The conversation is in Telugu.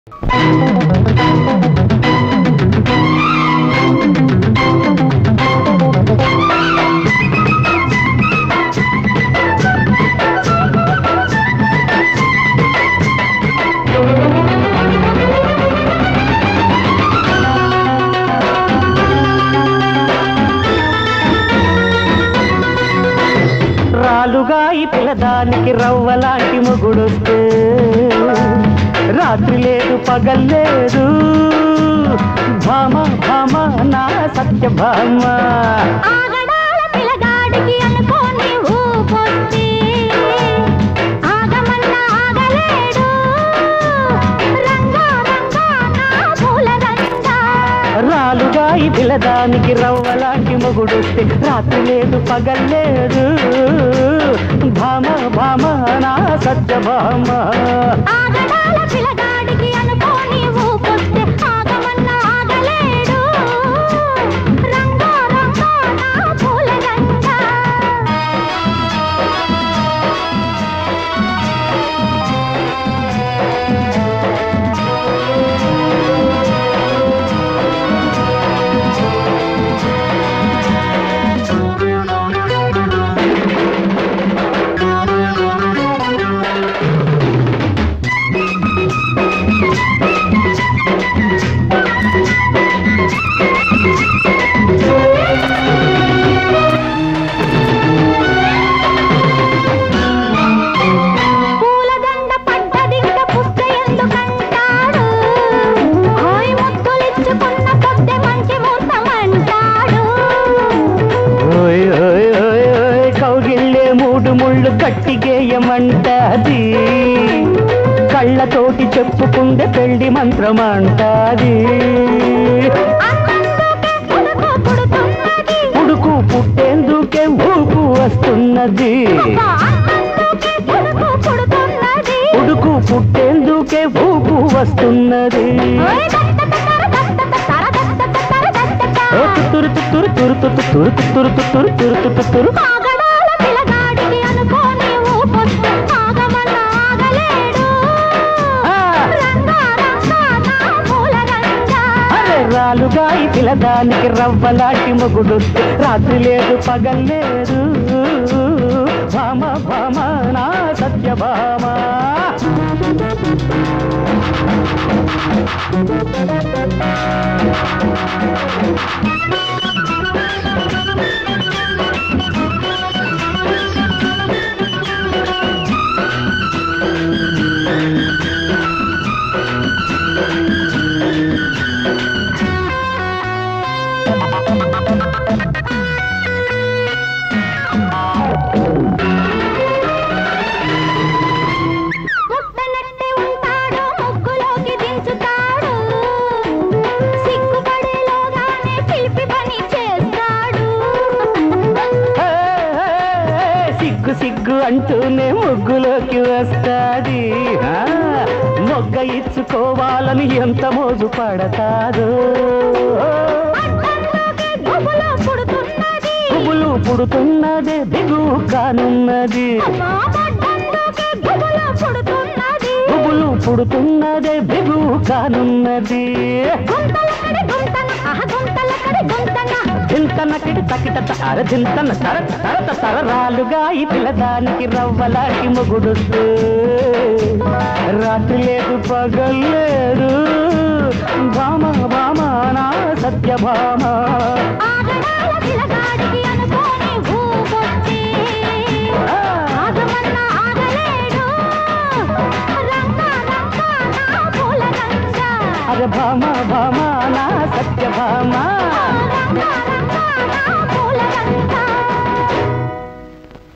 రాలుగా ఈ పిల్లదానికి రవ్వలాంటి మొగుడొస్తే రాత్రి లేదు పగల్లేదు భామ భామ నా సత్య భామ ఆగడాల పిల్లగాడికి అనుకోని ఊపొచ్చి ఆగమన్న ఆగలేడు రంగా రంగా నా పూల రంగా రాలుగా ఈ పిల్లదానికి రవ్వలాంటి మొగుడొస్తే రాత్రి లేదు పగల్లేదు భామ భామ నా సత్య భామ ఆగడాల పిల్లగాడికి అనుకోని ఊపొస్తే ఆగమన్న ఆగలేడు రంగా రంగా నా పూల రంగా పూలదండ పడ్డదింక పుష్ట ఎందుకంటాడు హాయ్ ముద్దులిచ్చుకున్న పొద్దె మంచి ముహూర్తమంటాడు ఓయ్ ఓయ్ ఓయ్ ఓయ్ కౌగిళ్ళే మూడు ముళ్ళు కట్టిగేయమంటాది కళ్ళతోటి చెప్పుకుండే పెళ్లి మంత్రమంటాది అందందుకే పుడుకు పుడుతున్నది ఉడుకు పుట్టేందుకే ఊపు వస్తున్నది అబ్బా, అందందుకే పుడుకు పుడుతున్నది ఉడుకు పుట్టేందుకే ఊపు వస్తున్నది ఓయ్ దత్తతర దత్తతర దత్తతర దత్తత. ఓ తురు తురు తురు తురు తురు తురు తురు తురు తురు తురు ఆగడాల పిల్లగాడికి అనుకోని ఊపొస్తే ఆగమన్న ఆగలేడు ఆ! రంగా రంగా నా పూల రంగా అరే రాలుగా ఈ పిల్లదానికి రవ్వలాంటి మొగుడు రాత్రి లేదు పగల్లేదు భామ భామ నా సత్య భామ ముట్టనట్టే ఉంటాడు ముగ్గులోకి దించుతాడు సిగ్గుపడేలోగానే పిలిపి పని చేస్తాడు ఏ, ఏ, ఏ, సిగ్గు సిగ్గు అంటూనే ముగ్గులోకి వస్తాది ఆ, మొగ్గ ఇచ్చుకోవాలని ఎంత మోజు పడతాదో అడ్డంలోకి గుబులు పుడుతున్నది పువ్వులు పుడుతున్నదే దిగు కానున్నది అమ్మా, అడ్డంలోకి గుబులు పుడుతున్నది పువ్వులు పుడుతున్నదే దిగు కానున్నది గుంతలక్కడి గుంతన ఆహ గుంతలక్కడి గుంతన చింతనకిడి తకిట తర చింతన తర తర తరరాలుగా ఈ పిల్లదానికి రవ్వలాంటి మొగుడు రాత్రి లేదు పగల్లేదు భామ భామ నా సత్య భామ ఆగడాల పిల్లగాడికి అనుకోని ఊపొచ్చి ఆగమన్న ఆగలేడు రంగా రంగా నా పూల రంగా అరే భామ భామ నా సత్య భామ